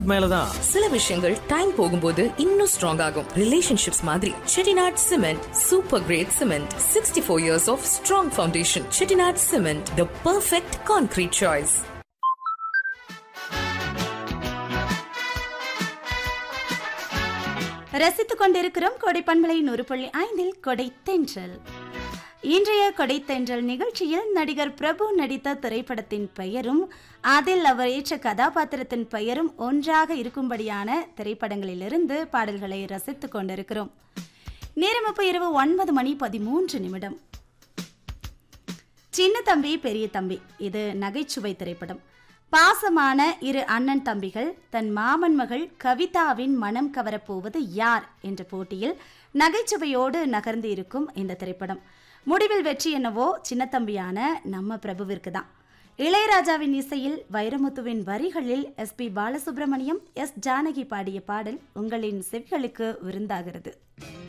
மேலதான் சில விஷயங்கள் டைம் போகும்போது இன்னும் ஸ்ட்ராங் ஆகும் ரிலேஷன்ஷிப்ஸ் மாதிரி Chettinad cement super great cement sixty four years of strong foundation Chettinad cement the perfect concrete choice ரசித்துக் கொண்டிருக்கிறோம் கொடை பண்பலை நூறு புள்ளி ஐந்தில் கொடை தென்றல் இன்றைய கொடை தென்றல் நிகழ்ச்சியில் நடிகர் பிரபு நடித்த திரைப்படத்தின் பெயரும் அதில் அவர் ஏற்ற கதாபாத்திரத்தின் பெயரும் ஒன்றாக இருக்கும்படியான திரைப்படங்களிலிருந்து பாடல்களை ரசித்துக் கொண்டிருக்கிறோம் நேரம் இப்போ இரவு ஒன்பது மணி பதிமூன்று நிமிடம் சின்ன தம்பி பெரிய தம்பி இது நகைச்சுவை திரைப்படம் பாசமான இரு அண்ணன் தம்பிகள் தன் மாமன் மகள் கவிதாவின் மனம் கவரப்போவது யார் என்ற போட்டியில் நகைச்சுவையோடு நகர்ந்து இருக்கும் இந்த திரைப்படம் முடிவில் வெற்றி என்னவோ சின்னத்தம்பியான நம்ம பிரபுவிற்கு தான் இளையராஜாவின் இசையில் வைரமுத்துவின் வரிகளில் S P Balasubrahmanyam S Janaki பாடிய பாடல் உங்களின் செவிகளுக்கு விருந்தாகிறது